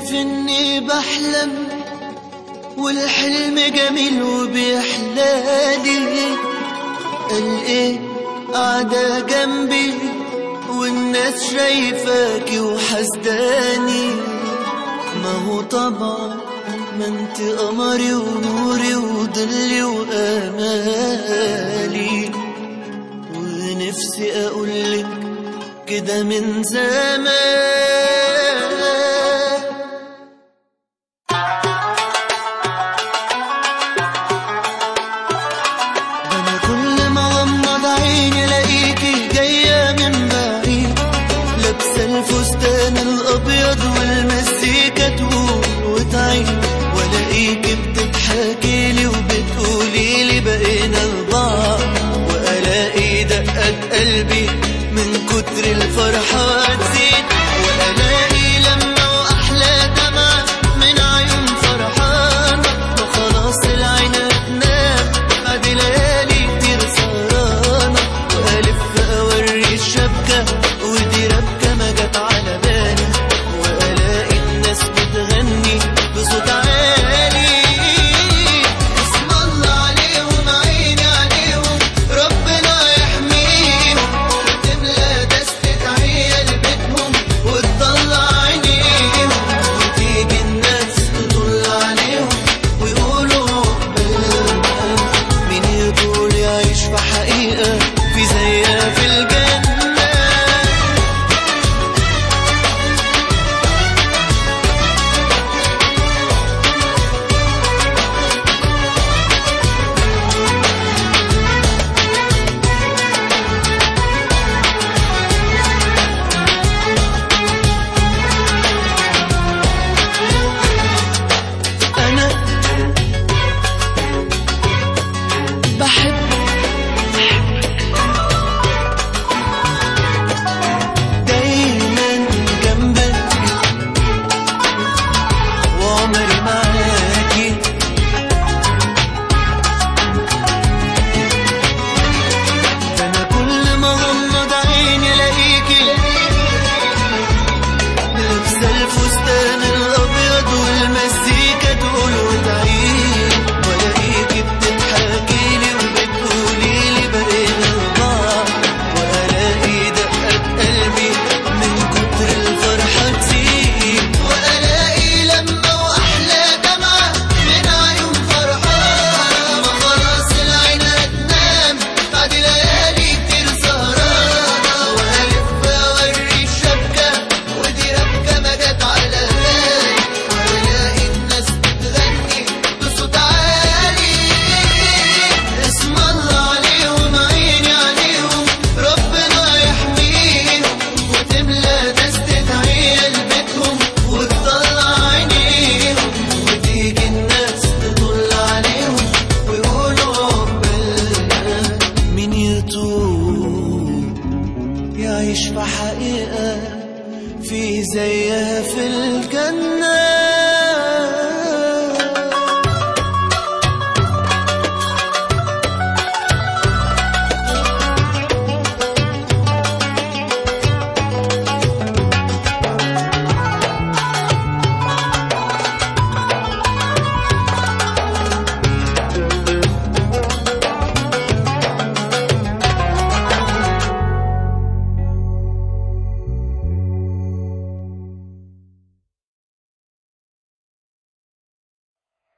شايف اني بحلم والحلم جميل وبيحلالي قال ايه قاعدة جنبي والناس شايفاكي وحسداني ما هو طبعا ما انت قمري ونوري وضلي وامالي ونفسي اقولك كده من زمان ده انا كل ما غمض عيني الاقيكي جايه من بعيد لابسه الفستان الابيض والمزيكا تقول وتعيد والاقيكي بتضحكي لي وبتقولي لي بقينا لبعض والاقي دقات قلبي من كتر الفرحه